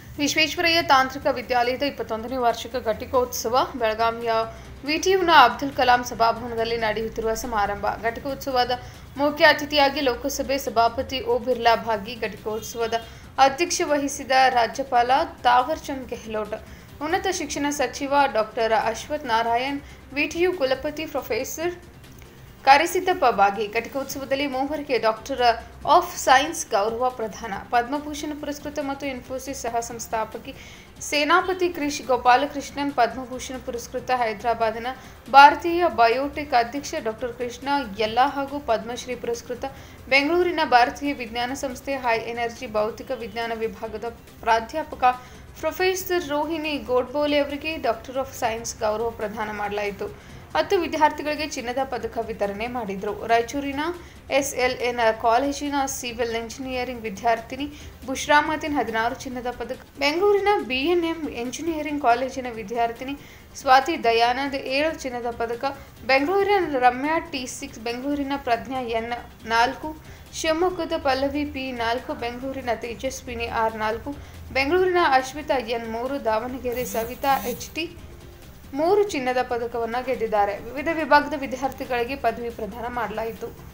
ವಿಶ್ವೇಶ್ವರಯ್ಯ ತಾಂತ್ರಿಕ ವಿದ್ಯಾಲಯದ ಇಪ್ಪತ್ತೊಂದನೇ ವಾರ್ಷಿಕ ಘಟಿಕೋತ್ಸವ ಬೆಳಗಾವಿಯ ವಿಟಿಯುನ ಅಬ್ದುಲ್ ಕಲಾಂ ಸಭಾಭವನದಲ್ಲಿ ನಡೆಯುತ್ತಿರುವ ಸಮಾರಂಭ ಘಟಿಕೋತ್ಸವದ ಮುಖ್ಯ ಅತಿಥಿಯಾಗಿ ಲೋಕಸಭೆ ಸಭಾಪತಿ ಓಂ ಬಿರ್ಲಾ ಭಾಗಿ ಘಟಿಕೋತ್ಸವದ ಅಧ್ಯಕ್ಷ ವಹಿಸಿದ ರಾಜ್ಯಪಾಲ ತಾವರ್ಚಂದ್ ಗೆಹ್ಲೋಟ್ ಉನ್ನತ ಶಿಕ್ಷಣ ಸಚಿವ ಡಾಕ್ಟರ್ ಅಶ್ವಥ್ ನಾರಾಯಣ್ ವಿಟಿಯು ಕುಲಪತಿ ಪ್ರೊಫೆಸರ್ ಕರಿಸಿದ್ದಪ್ಪ ಬಾಗಿ ಘಟಿಕೋತ್ಸವದಲ್ಲಿ ಮೂವರಿಗೆ ಡಾಕ್ಟರ್ ಆಫ್ ಸೈನ್ಸ್ ಗೌರವ ಪ್ರದಾನ ಪದ್ಮಭೂಷಣ ಪುರಸ್ಕೃತ ಮತ್ತು ಇನ್ಫೋಸಿಸ್ ಸಹ ಸಂಸ್ಥಾಪಕಿ ಸೇನಾಪತಿ ಕ್ರಿಶ್ ಗೋಪಾಲಕೃಷ್ಣನ್ ಪದ್ಮಭೂಷಣ ಪುರಸ್ಕೃತ ಹೈದರಾಬಾದಿನ ಭಾರತೀಯ ಬಯೋಟೆಕ್ ಅಧ್ಯಕ್ಷ ಡಾಕ್ಟರ್ ಕೃಷ್ಣ ಯಲ್ಲಾ ಹಾಗೂ ಪದ್ಮಶ್ರೀ ಪುರಸ್ಕೃತ ಬೆಂಗಳೂರಿನ ಭಾರತೀಯ ವಿಜ್ಞಾನ ಸಂಸ್ಥೆ ಹೈ ಎನರ್ಜಿ ಭೌತಿಕ ವಿಜ್ಞಾನ ವಿಭಾಗದ ಪ್ರಾಧ್ಯಾಪಕ ಪ್ರೊಫೆಸರ್ ರೋಹಿಣಿ ಗೋಡ್ಬೋಲೆ ಅವರಿಗೆ ಡಾಕ್ಟರ್ ಆಫ್ ಸೈನ್ಸ್ ಗೌರವ ಪ್ರದಾನ ಮಾಡಲಾಯಿತು ಹತ್ತು ವಿದ್ಯಾರ್ಥಿಗಳಿಗೆ ಚಿನ್ನದ ಪದಕ ವಿತರಣೆ ಮಾಡಿದರು ರಾಯಚೂರಿನ ಎಸ್ಎಲ್ಎನ್ ಕಾಲೇಜಿನ ಸಿವಿಲ್ ಇಂಜಿನಿಯರಿಂಗ್ ವಿದ್ಯಾರ್ಥಿನಿ ಬುಷ್ರಾ ಮತಿನ್ ಹದಿನಾರು ಚಿನ್ನದ ಪದಕ ಬೆಂಗಳೂರಿನ ಬಿಎನ್ಎಂ ಇಂಜಿನಿಯರಿಂಗ್ ಕಾಲೇಜಿನ ವಿದ್ಯಾರ್ಥಿನಿ ಸ್ವಾತಿ ದಯಾನಂದ್ ಏಳು ಚಿನ್ನದ ಪದಕ ಬೆಂಗಳೂರಿನ ರಮ್ಯಾ ಟಿ ಸಿಕ್ಸ್ ಬೆಂಗಳೂರಿನ ಪ್ರಜ್ಞಾ ಎನ್ ನಾಲ್ಕು ಶಿವಮೊಗ್ಗದ ಪಲ್ಲವಿ ಪಿ ನಾಲ್ಕು ಬೆಂಗಳೂರಿನ ತೇಜಸ್ವಿನಿ ಆರ್ ನಾಲ್ಕು ಬೆಂಗಳೂರಿನ ಅಶ್ವಿತಾ ಎನ್ ಮೂರು ದಾವಣಗೆರೆ ಸವಿತಾ ಎಚ್ ಟಿ ಮೂರು ಚಿನ್ನದ ಪದಕವನ್ನು ಗೆದ್ದಿದ್ದಾರೆ ವಿವಿಧ ವಿಭಾಗದ ವಿದ್ಯಾರ್ಥಿಗಳಿಗೆ ಪದವಿ ಪ್ರದಾನ ಮಾಡಲಾಯಿತು